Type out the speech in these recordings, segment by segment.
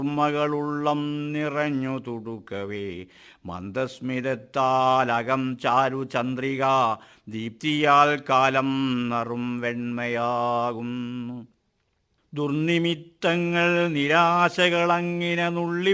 ഓർമ്മകളുള്ളം നിറഞ്ഞു തുടുക്കവേ മന്ദസ്മിതത്താലകം ചാരു ചന്ദ്രിക ദീപ്തിയാൽ കാലം നറും വെണ്മയാകുന്നു ദുർനിമിത്തങ്ങൾ നിരാശകളങ്ങിനെ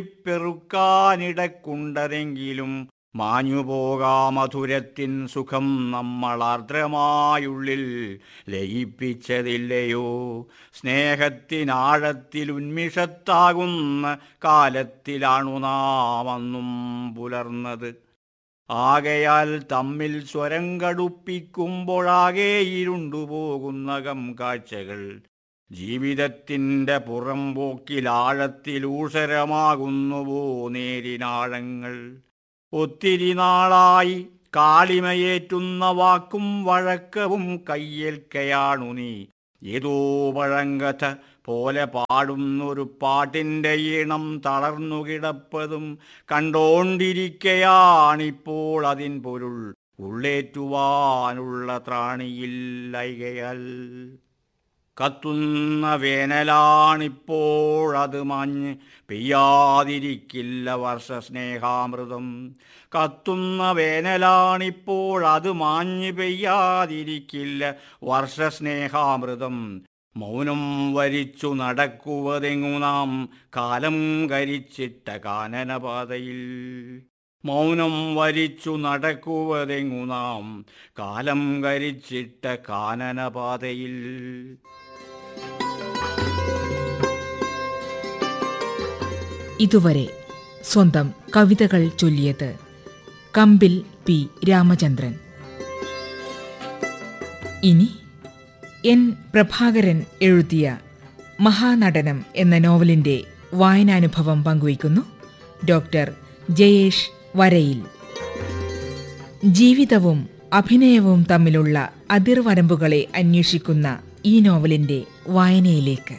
നുള്ളിപ്പെറുക്കാനിടക്കുണ്ടതെങ്കിലും മാഞ്ഞുപോകാ മധുരത്തിൻ സുഖം നമ്മളാർദ്രമായുള്ളിൽ ലയിപ്പിച്ചതില്ലയോ സ്നേഹത്തിനാഴത്തിൽ ഉന്മിഷത്താകുന്ന കാലത്തിലാണു നാം അന്നും പുലർന്നത് ആകയാൽ തമ്മിൽ സ്വരം കടുപ്പിക്കുമ്പോഴാകെ ഇരുണ്ടുപോകുന്നകം കാഴ്ചകൾ ജീവിതത്തിൻ്റെ പുറംപോക്കിൽ ആഴത്തിലൂഷരമാകുന്നുവോ നേരിനാഴങ്ങൾ ഒത്തിരി നാളായി കാളിമയേറ്റുന്ന വാക്കും വഴക്കവും കയ്യേൽക്കയാണു നീ ഏതോ പഴങ്കഥ പോലെ പാടുന്നൊരു പാട്ടിൻ്റെ ഈണം തളർന്നു കിടപ്പതും കണ്ടോണ്ടിരിക്കയാണിപ്പോൾ അതിൻ പൊരുൾ ഉള്ളേറ്റുവാനുള്ള ത്രാണിയില്ലയകയാൽ കത്തുന്ന വേനലാണിപ്പോഴത് മഞ്ഞ് പെയ്യാതിരിക്കില്ല വർഷസ്നേഹാമൃതം കത്തുന്ന വേനലാണിപ്പോഴത് മാഞ്ഞ് പെയ്യാതിരിക്കില്ല വർഷസ്നേഹാമൃതം മൗനം വരിച്ചു നടക്കുവതെങ്ങു നാം കാലം കരിച്ചിട്ട കാനനപാതയിൽ മൗനം വരിച്ചു നടക്കുവതെങ്ങു നാം കാലം കരിച്ചിട്ട കാനനപാതയിൽ ഇതുവരെ സ്വന്തം കവിതകൾ ചൊല്ലിയത് കമ്പിൽ പി രാമചന്ദ്രൻ ഇനി എൻ പ്രഭാകരൻ എഴുതിയ മഹാനടനം എന്ന നോവലിന്റെ വായനാനുഭവം പങ്കുവയ്ക്കുന്നു ഡോക്ടർ ജയേഷ് വരയിൽ ജീവിതവും അഭിനയവും തമ്മിലുള്ള അതിർവരമ്പുകളെ അന്വേഷിക്കുന്ന ഈ നോവലിന്റെ വായനയിലേക്ക്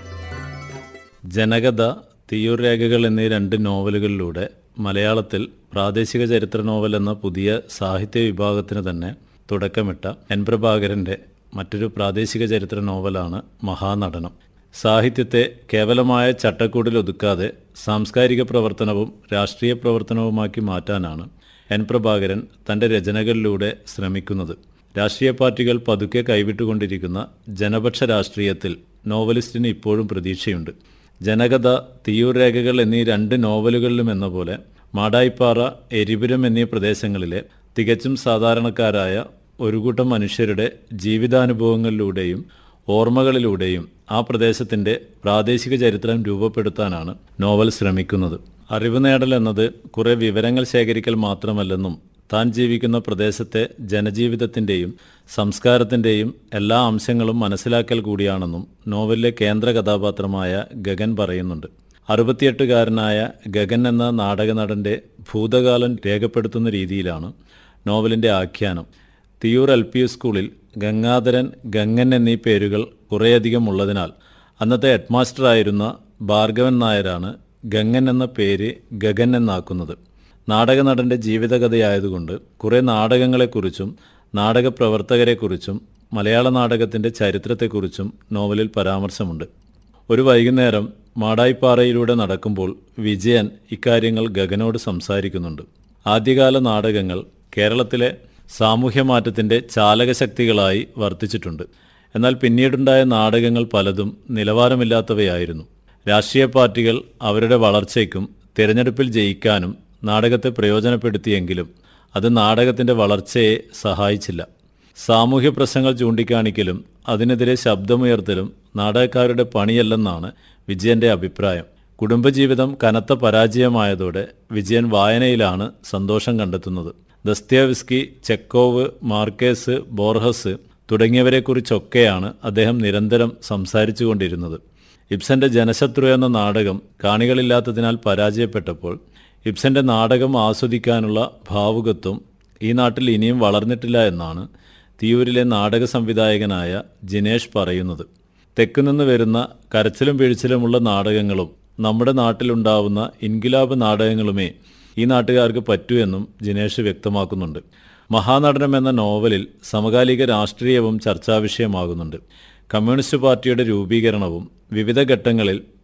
ജനകഥ തീയൂർ രേഖകൾ എന്നീ രണ്ട് നോവലുകളിലൂടെ മലയാളത്തിൽ പ്രാദേശിക ചരിത്ര നോവൽ എന്ന പുതിയ സാഹിത്യ വിഭാഗത്തിന് തന്നെ തുടക്കമിട്ട എൻ പ്രഭാകരൻ്റെ മറ്റൊരു പ്രാദേശിക ചരിത്ര നോവലാണ് മഹാനടനം സാഹിത്യത്തെ കേവലമായ ചട്ടക്കൂടിൽ ഒതുക്കാതെ സാംസ്കാരിക പ്രവർത്തനവും രാഷ്ട്രീയ പ്രവർത്തനവുമാക്കി മാറ്റാനാണ് എൻ പ്രഭാകരൻ തൻ്റെ രചനകളിലൂടെ ശ്രമിക്കുന്നത് രാഷ്ട്രീയ പാർട്ടികൾ പതുക്കെ കൈവിട്ടുകൊണ്ടിരിക്കുന്ന ജനപക്ഷ രാഷ്ട്രീയത്തിൽ നോവലിസ്റ്റിന് ഇപ്പോഴും പ്രതീക്ഷയുണ്ട് ജനകഥ തീയൂർ രേഖകൾ എന്നീ രണ്ട് നോവലുകളിലും എന്ന പോലെ മാടായിപ്പാറ എരിപുരം എന്നീ പ്രദേശങ്ങളിലെ തികച്ചും സാധാരണക്കാരായ ഒരു കൂട്ടം മനുഷ്യരുടെ ജീവിതാനുഭവങ്ങളിലൂടെയും ഓർമ്മകളിലൂടെയും ആ പ്രദേശത്തിൻ്റെ പ്രാദേശിക ചരിത്രം രൂപപ്പെടുത്താനാണ് നോവൽ ശ്രമിക്കുന്നത് അറിവ് നേടൽ എന്നത് കുറേ വിവരങ്ങൾ ശേഖരിക്കൽ മാത്രമല്ലെന്നും താൻ ജീവിക്കുന്ന പ്രദേശത്തെ ജനജീവിതത്തിൻ്റെയും സംസ്കാരത്തിൻ്റെയും എല്ലാ അംശങ്ങളും മനസ്സിലാക്കൽ കൂടിയാണെന്നും നോവലിലെ കേന്ദ്ര കഥാപാത്രമായ ഗഗൻ പറയുന്നുണ്ട് അറുപത്തിയെട്ടുകാരനായ ഗഗൻ എന്ന നാടകനടൻ്റെ ഭൂതകാലം രേഖപ്പെടുത്തുന്ന രീതിയിലാണ് നോവലിൻ്റെ ആഖ്യാനം തിയൂർ എൽ പി സ്കൂളിൽ ഗംഗാധരൻ ഗംഗൻ എന്നീ പേരുകൾ കുറേയധികം ഉള്ളതിനാൽ അന്നത്തെ ഹെഡ്മാസ്റ്ററായിരുന്ന ഭാർഗവൻ നായരാണ് ഗംഗൻ എന്ന പേര് ഗഗൻ എന്നാക്കുന്നത് നാടകനടൻ്റെ ജീവിതകഥയായതുകൊണ്ട് കുറേ നാടകങ്ങളെക്കുറിച്ചും നാടക പ്രവർത്തകരെക്കുറിച്ചും മലയാള നാടകത്തിൻ്റെ ചരിത്രത്തെക്കുറിച്ചും നോവലിൽ പരാമർശമുണ്ട് ഒരു വൈകുന്നേരം മാടായിപ്പാറയിലൂടെ നടക്കുമ്പോൾ വിജയൻ ഇക്കാര്യങ്ങൾ ഗഗനോട് സംസാരിക്കുന്നുണ്ട് ആദ്യകാല നാടകങ്ങൾ കേരളത്തിലെ സാമൂഹ്യമാറ്റത്തിൻ്റെ ചാലകശക്തികളായി വർത്തിച്ചിട്ടുണ്ട് എന്നാൽ പിന്നീടുണ്ടായ നാടകങ്ങൾ പലതും നിലവാരമില്ലാത്തവയായിരുന്നു രാഷ്ട്രീയ പാർട്ടികൾ അവരുടെ വളർച്ചയ്ക്കും തിരഞ്ഞെടുപ്പിൽ ജയിക്കാനും നാടകത്തെ പ്രയോജനപ്പെടുത്തിയെങ്കിലും അത് നാടകത്തിൻ്റെ വളർച്ചയെ സഹായിച്ചില്ല സാമൂഹ്യ പ്രശ്നങ്ങൾ ചൂണ്ടിക്കാണിക്കലും അതിനെതിരെ ശബ്ദമുയർത്തലും നാടകക്കാരുടെ പണിയല്ലെന്നാണ് വിജയന്റെ അഭിപ്രായം കുടുംബജീവിതം കനത്ത പരാജയമായതോടെ വിജയൻ വായനയിലാണ് സന്തോഷം കണ്ടെത്തുന്നത് ദസ്ത്യാവിസ്കി ചെക്കോവ് മാർക്കേസ് ബോർഹസ് തുടങ്ങിയവരെക്കുറിച്ചൊക്കെയാണ് അദ്ദേഹം നിരന്തരം സംസാരിച്ചുകൊണ്ടിരുന്നത് ഇബ്സന്റെ ജനശത്രു എന്ന നാടകം കാണികളില്ലാത്തതിനാൽ പരാജയപ്പെട്ടപ്പോൾ ഇബ്സന്റെ നാടകം ആസ്വദിക്കാനുള്ള ഭാവുകത്വം ഈ നാട്ടിൽ ഇനിയും വളർന്നിട്ടില്ല എന്നാണ് തിയൂരിലെ നാടക സംവിധായകനായ ജിനേഷ് പറയുന്നത് തെക്കുനിന്ന് വരുന്ന കരച്ചിലും വീഴ്ചിലുമുള്ള നാടകങ്ങളും നമ്മുടെ നാട്ടിലുണ്ടാവുന്ന ഇൻകിലാബ് നാടകങ്ങളുമേ ഈ നാട്ടുകാർക്ക് പറ്റൂ എന്നും ജിനേഷ് വ്യക്തമാക്കുന്നുണ്ട് മഹാനടനം എന്ന നോവലിൽ സമകാലിക രാഷ്ട്രീയവും ചർച്ചാവിഷയമാകുന്നുണ്ട് കമ്മ്യൂണിസ്റ്റ് പാർട്ടിയുടെ രൂപീകരണവും വിവിധ ഘട്ടങ്ങളിൽ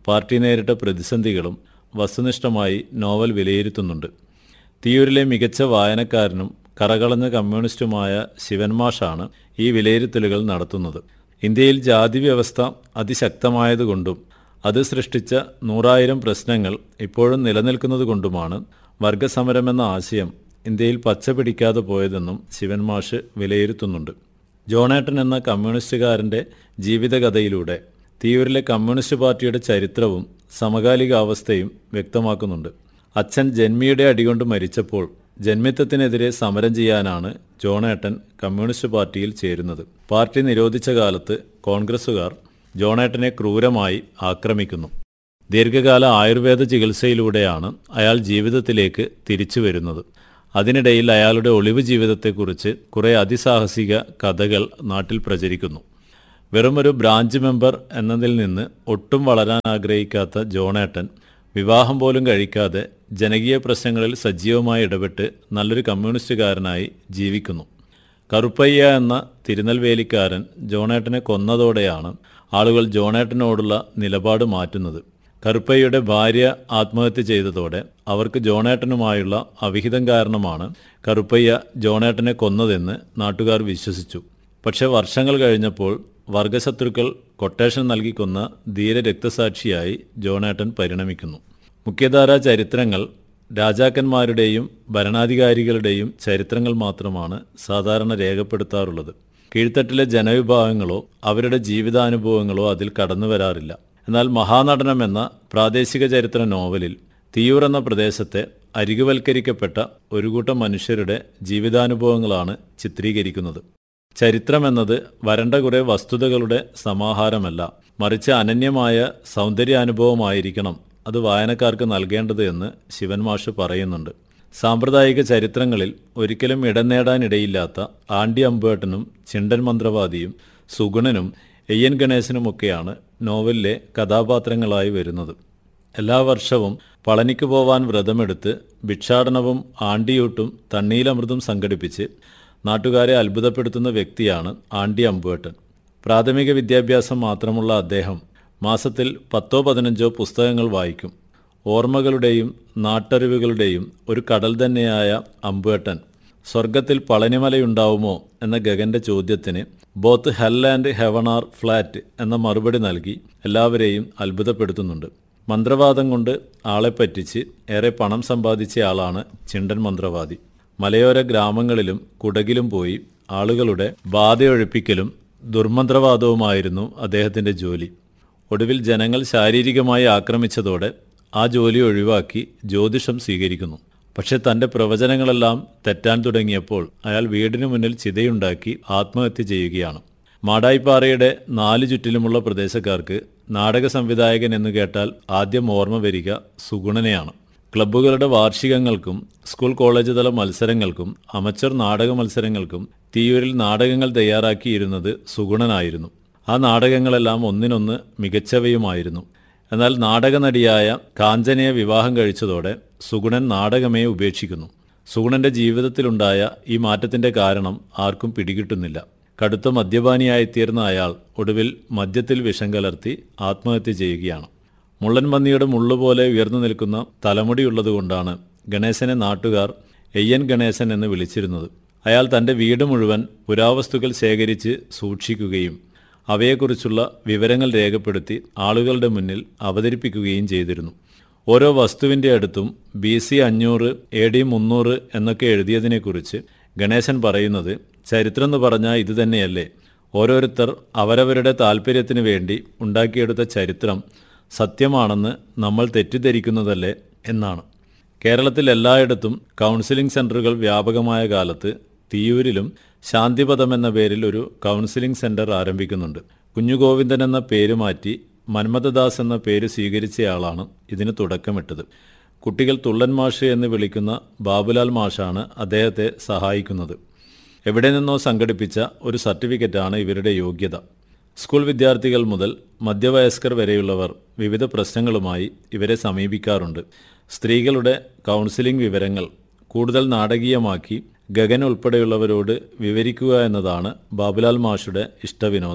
പാർട്ടി നേരിട്ട പ്രതിസന്ധികളും വസ്തുനിഷ്ഠമായി നോവൽ വിലയിരുത്തുന്നുണ്ട് തിയൂരിലെ മികച്ച വായനക്കാരനും കറകളഞ്ഞ കമ്മ്യൂണിസ്റ്റുമായ ശിവൻമാഷാണ് ഈ വിലയിരുത്തലുകൾ നടത്തുന്നത് ഇന്ത്യയിൽ ജാതി വ്യവസ്ഥ അതിശക്തമായതുകൊണ്ടും അത് സൃഷ്ടിച്ച നൂറായിരം പ്രശ്നങ്ങൾ ഇപ്പോഴും നിലനിൽക്കുന്നതുകൊണ്ടുമാണ് വർഗസമരമെന്ന ആശയം ഇന്ത്യയിൽ പച്ച പിടിക്കാതെ പോയതെന്നും ശിവൻമാഷ് വിലയിരുത്തുന്നുണ്ട് ജോണേട്ടൻ എന്ന കമ്മ്യൂണിസ്റ്റുകാരൻ്റെ ജീവിതകഥയിലൂടെ തിയൂരിലെ കമ്മ്യൂണിസ്റ്റ് പാർട്ടിയുടെ ചരിത്രവും സമകാലികാവസ്ഥയും വ്യക്തമാക്കുന്നുണ്ട് അച്ഛൻ ജന്മിയുടെ അടികൊണ്ട് മരിച്ചപ്പോൾ ജന്മിത്വത്തിനെതിരെ സമരം ചെയ്യാനാണ് ജോണേട്ടൻ കമ്മ്യൂണിസ്റ്റ് പാർട്ടിയിൽ ചേരുന്നത് പാർട്ടി നിരോധിച്ച കാലത്ത് കോൺഗ്രസുകാർ ജോണേട്ടനെ ക്രൂരമായി ആക്രമിക്കുന്നു ദീർഘകാല ആയുർവേദ ചികിത്സയിലൂടെയാണ് അയാൾ ജീവിതത്തിലേക്ക് തിരിച്ചു വരുന്നത് അതിനിടയിൽ അയാളുടെ ഒളിവ് ജീവിതത്തെക്കുറിച്ച് കുറേ അതിസാഹസിക കഥകൾ നാട്ടിൽ പ്രചരിക്കുന്നു വെറുമൊരു ബ്രാഞ്ച് മെമ്പർ എന്നതിൽ നിന്ന് ഒട്ടും വളരാൻ ആഗ്രഹിക്കാത്ത ജോണേട്ടൻ വിവാഹം പോലും കഴിക്കാതെ ജനകീയ പ്രശ്നങ്ങളിൽ സജീവമായി ഇടപെട്ട് നല്ലൊരു കമ്മ്യൂണിസ്റ്റുകാരനായി ജീവിക്കുന്നു കറുപ്പയ്യ എന്ന തിരുനെൽവേലിക്കാരൻ ജോണേട്ടനെ കൊന്നതോടെയാണ് ആളുകൾ ജോണേട്ടനോടുള്ള നിലപാട് മാറ്റുന്നത് കറുപ്പയ്യയുടെ ഭാര്യ ആത്മഹത്യ ചെയ്തതോടെ അവർക്ക് ജോണേട്ടനുമായുള്ള അവിഹിതം കാരണമാണ് കറുപ്പയ്യ ജോണേട്ടനെ കൊന്നതെന്ന് നാട്ടുകാർ വിശ്വസിച്ചു പക്ഷെ വർഷങ്ങൾ കഴിഞ്ഞപ്പോൾ വർഗശത്രുക്കൾ കൊട്ടേഷൻ നൽകി കൊന്ന ധീര രക്തസാക്ഷിയായി ജോണേട്ടൻ പരിണമിക്കുന്നു മുഖ്യധാരാ ചരിത്രങ്ങൾ രാജാക്കന്മാരുടെയും ഭരണാധികാരികളുടെയും ചരിത്രങ്ങൾ മാത്രമാണ് സാധാരണ രേഖപ്പെടുത്താറുള്ളത് കീഴ്ത്തട്ടിലെ ജനവിഭാഗങ്ങളോ അവരുടെ ജീവിതാനുഭവങ്ങളോ അതിൽ കടന്നു വരാറില്ല എന്നാൽ മഹാനടനം എന്ന പ്രാദേശിക ചരിത്ര നോവലിൽ തിയൂർ എന്ന പ്രദേശത്തെ അരികുവൽക്കരിക്കപ്പെട്ട ഒരു കൂട്ടം മനുഷ്യരുടെ ജീവിതാനുഭവങ്ങളാണ് ചിത്രീകരിക്കുന്നത് ചരിത്രമെന്നത് വരണ്ട കുറെ വസ്തുതകളുടെ സമാഹാരമല്ല മറിച്ച് അനന്യമായ സൗന്ദര്യാനുഭവമായിരിക്കണം അത് വായനക്കാർക്ക് നൽകേണ്ടത് എന്ന് ശിവൻ മാഷ് പറയുന്നുണ്ട് സാമ്പ്രദായിക ചരിത്രങ്ങളിൽ ഒരിക്കലും ഇടം നേടാനിടയില്ലാത്ത ആണ്ടി അമ്പേട്ടനും ചിണ്ടൻ മന്ത്രവാദിയും സുഗുണനും എയ്യൻ ഗണേശനുമൊക്കെയാണ് നോവലിലെ കഥാപാത്രങ്ങളായി വരുന്നത് എല്ലാ വർഷവും പളനിക്ക് പോവാൻ വ്രതമെടുത്ത് ഭിക്ഷാടനവും ആണ്ടിയൂട്ടും തണ്ണീലമൃതും സംഘടിപ്പിച്ച് നാട്ടുകാരെ അത്ഭുതപ്പെടുത്തുന്ന വ്യക്തിയാണ് ആണ്ടി അമ്പുവേട്ടൻ പ്രാഥമിക വിദ്യാഭ്യാസം മാത്രമുള്ള അദ്ദേഹം മാസത്തിൽ പത്തോ പതിനഞ്ചോ പുസ്തകങ്ങൾ വായിക്കും ഓർമ്മകളുടെയും നാട്ടറിവുകളുടെയും ഒരു കടൽ തന്നെയായ അമ്പുവേട്ടൻ സ്വർഗത്തിൽ പളനിമലയുണ്ടാവുമോ എന്ന ഗഗന്റെ ചോദ്യത്തിന് both hell and heaven are flat എന്ന മറുപടി നൽകി എല്ലാവരെയും അത്ഭുതപ്പെടുത്തുന്നുണ്ട് മന്ത്രവാദം കൊണ്ട് ആളെ പറ്റിച്ച് ഏറെ പണം സമ്പാദിച്ച ആളാണ് ചിണ്ടൻ മന്ത്രവാദി മലയോര ഗ്രാമങ്ങളിലും കുടകിലും പോയി ആളുകളുടെ ബാധയൊഴിപ്പിക്കലും ദുർമന്ത്രവാദവുമായിരുന്നു അദ്ദേഹത്തിൻ്റെ ജോലി ഒടുവിൽ ജനങ്ങൾ ശാരീരികമായി ആക്രമിച്ചതോടെ ആ ജോലി ഒഴിവാക്കി ജ്യോതിഷം സ്വീകരിക്കുന്നു പക്ഷെ തൻ്റെ പ്രവചനങ്ങളെല്ലാം തെറ്റാൻ തുടങ്ങിയപ്പോൾ അയാൾ വീടിനു മുന്നിൽ ചിതയുണ്ടാക്കി ആത്മഹത്യ ചെയ്യുകയാണ് മാടായിപ്പാറയുടെ നാല് ചുറ്റിലുമുള്ള പ്രദേശക്കാർക്ക് നാടക സംവിധായകൻ എന്ന് കേട്ടാൽ ആദ്യം ഓർമ്മ വരിക സുഗുണനെയാണ് ക്ലബ്ബുകളുടെ വാർഷികങ്ങൾക്കും സ്കൂൾ കോളേജ് തല മത്സരങ്ങൾക്കും അമച്ചർ നാടക മത്സരങ്ങൾക്കും തിയൂരിൽ നാടകങ്ങൾ തയ്യാറാക്കിയിരുന്നത് സുഗുണനായിരുന്നു ആ നാടകങ്ങളെല്ലാം ഒന്നിനൊന്ന് മികച്ചവയുമായിരുന്നു എന്നാൽ നാടകനടിയായ കാഞ്ചനയെ വിവാഹം കഴിച്ചതോടെ സുഗുണൻ നാടകമേ ഉപേക്ഷിക്കുന്നു സുഗുണന്റെ ജീവിതത്തിലുണ്ടായ ഈ മാറ്റത്തിന്റെ കാരണം ആർക്കും പിടികിട്ടുന്നില്ല കടുത്ത മദ്യപാനിയായിത്തീർന്ന അയാൾ ഒടുവിൽ മദ്യത്തിൽ വിഷം കലർത്തി ആത്മഹത്യ ചെയ്യുകയാണ് മുള്ളൻ പന്നിയുടെ മുള്ളുപോലെ ഉയർന്നു നിൽക്കുന്ന തലമുടിയുള്ളതുകൊണ്ടാണ് ഗണേശനെ നാട്ടുകാർ എയ്യൻ ഗണേശൻ എന്ന് വിളിച്ചിരുന്നത് അയാൾ തൻ്റെ വീട് മുഴുവൻ പുരാവസ്തുക്കൾ ശേഖരിച്ച് സൂക്ഷിക്കുകയും അവയെക്കുറിച്ചുള്ള വിവരങ്ങൾ രേഖപ്പെടുത്തി ആളുകളുടെ മുന്നിൽ അവതരിപ്പിക്കുകയും ചെയ്തിരുന്നു ഓരോ വസ്തുവിൻ്റെ അടുത്തും ബി സി അഞ്ഞൂറ് എ ഡി മുന്നൂറ് എന്നൊക്കെ എഴുതിയതിനെക്കുറിച്ച് ഗണേശൻ പറയുന്നത് ചരിത്രം എന്ന് പറഞ്ഞാൽ ഇത് തന്നെയല്ലേ ഓരോരുത്തർ അവരവരുടെ താല്പര്യത്തിന് വേണ്ടി ഉണ്ടാക്കിയെടുത്ത ചരിത്രം സത്യമാണെന്ന് നമ്മൾ തെറ്റിദ്ധരിക്കുന്നതല്ലേ എന്നാണ് കേരളത്തിൽ എല്ലായിടത്തും കൗൺസിലിംഗ് സെന്ററുകൾ വ്യാപകമായ കാലത്ത് തിയൂരിലും ശാന്തിപഥം എന്ന പേരിൽ ഒരു കൗൺസിലിംഗ് സെന്റർ ആരംഭിക്കുന്നുണ്ട് കുഞ്ഞുഗോവിന്ദൻ എന്ന പേര് മാറ്റി മന്മഥദാസ് എന്ന പേര് സ്വീകരിച്ചയാളാണ് ഇതിന് തുടക്കമിട്ടത് കുട്ടികൾ തുള്ളൻ മാഷ് എന്ന് വിളിക്കുന്ന ബാബുലാൽ മാഷാണ് അദ്ദേഹത്തെ സഹായിക്കുന്നത് എവിടെ നിന്നോ സംഘടിപ്പിച്ച ഒരു സർട്ടിഫിക്കറ്റാണ് ഇവരുടെ യോഗ്യത സ്കൂൾ വിദ്യാർത്ഥികൾ മുതൽ മധ്യവയസ്കർ വരെയുള്ളവർ വിവിധ പ്രശ്നങ്ങളുമായി ഇവരെ സമീപിക്കാറുണ്ട് സ്ത്രീകളുടെ കൗൺസിലിംഗ് വിവരങ്ങൾ കൂടുതൽ നാടകീയമാക്കി ഗഗൻ ഉൾപ്പെടെയുള്ളവരോട് വിവരിക്കുക എന്നതാണ് ബാബുലാൽ മാഷുടെ ഇഷ്ടവിനോദം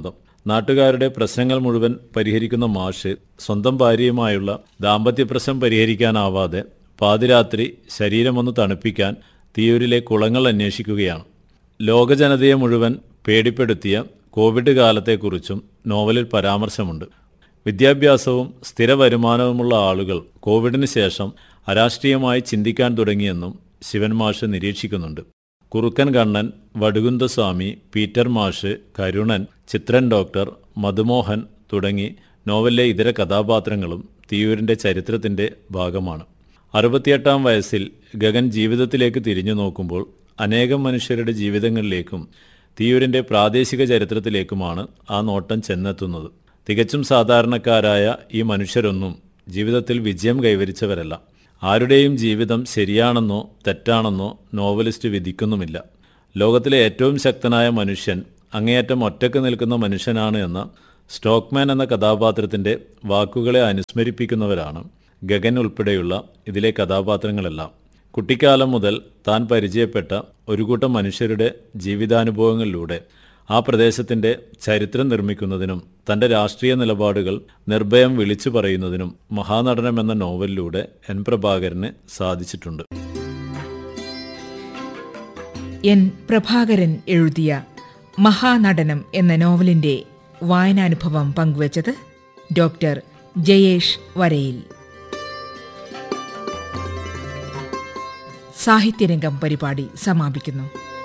നാട്ടുകാരുടെ പ്രശ്നങ്ങൾ മുഴുവൻ പരിഹരിക്കുന്ന മാഷ് സ്വന്തം ഭാര്യയുമായുള്ള ദാമ്പത്യ പ്രശ്നം പരിഹരിക്കാനാവാതെ പാതിരാത്രി ശരീരമൊന്ന് തണുപ്പിക്കാൻ തിയൂരിലെ കുളങ്ങൾ അന്വേഷിക്കുകയാണ് ലോകജനതയെ മുഴുവൻ പേടിപ്പെടുത്തിയ കോവിഡ് കാലത്തെക്കുറിച്ചും നോവലിൽ പരാമർശമുണ്ട് വിദ്യാഭ്യാസവും സ്ഥിര വരുമാനവുമുള്ള ആളുകൾ കോവിഡിന് ശേഷം അരാഷ്ട്രീയമായി ചിന്തിക്കാൻ തുടങ്ങിയെന്നും ശിവൻ മാഷ് നിരീക്ഷിക്കുന്നുണ്ട് കുറുക്കൻ കണ്ണൻ വടുകുന്ദസ്വാമി പീറ്റർ മാഷ് കരുണൻ ചിത്രൻ ഡോക്ടർ മധുമോഹൻ തുടങ്ങി നോവലിലെ ഇതര കഥാപാത്രങ്ങളും തിയൂരിൻ്റെ ചരിത്രത്തിൻ്റെ ഭാഗമാണ് അറുപത്തിയെട്ടാം വയസ്സിൽ ഗഗൻ ജീവിതത്തിലേക്ക് തിരിഞ്ഞു നോക്കുമ്പോൾ അനേകം മനുഷ്യരുടെ ജീവിതങ്ങളിലേക്കും തിയൂരിൻ്റെ പ്രാദേശിക ചരിത്രത്തിലേക്കുമാണ് ആ നോട്ടം ചെന്നെത്തുന്നത് തികച്ചും സാധാരണക്കാരായ ഈ മനുഷ്യരൊന്നും ജീവിതത്തിൽ വിജയം കൈവരിച്ചവരല്ല ആരുടെയും ജീവിതം ശരിയാണെന്നോ തെറ്റാണെന്നോ നോവലിസ്റ്റ് വിധിക്കുന്നുമില്ല ലോകത്തിലെ ഏറ്റവും ശക്തനായ മനുഷ്യൻ അങ്ങേയറ്റം ഒറ്റക്ക് നിൽക്കുന്ന മനുഷ്യനാണ് എന്ന സ്റ്റോക്ക്മാൻ എന്ന കഥാപാത്രത്തിൻ്റെ വാക്കുകളെ അനുസ്മരിപ്പിക്കുന്നവരാണ് ഗഗൻ ഉൾപ്പെടെയുള്ള ഇതിലെ കഥാപാത്രങ്ങളെല്ലാം കുട്ടിക്കാലം മുതൽ താൻ പരിചയപ്പെട്ട ഒരു കൂട്ടം മനുഷ്യരുടെ ജീവിതാനുഭവങ്ങളിലൂടെ ആ പ്രദേശത്തിൻ്റെ ചരിത്രം നിർമ്മിക്കുന്നതിനും തൻ്റെ രാഷ്ട്രീയ നിലപാടുകൾ നിർഭയം വിളിച്ചു പറയുന്നതിനും മഹാനടനം എന്ന നോവലിലൂടെ എൻ പ്രഭാകരന് സാധിച്ചിട്ടുണ്ട് എൻ പ്രഭാകരൻ എഴുതിയ മഹാനടനം എന്ന നോവലിന്റെ വായനാനുഭവം പങ്കുവച്ചത് ഡോക്ടർ ജയേഷ് വരയിൽ സാഹിത്യരംഗം പരിപാടി സമാപിക്കുന്നു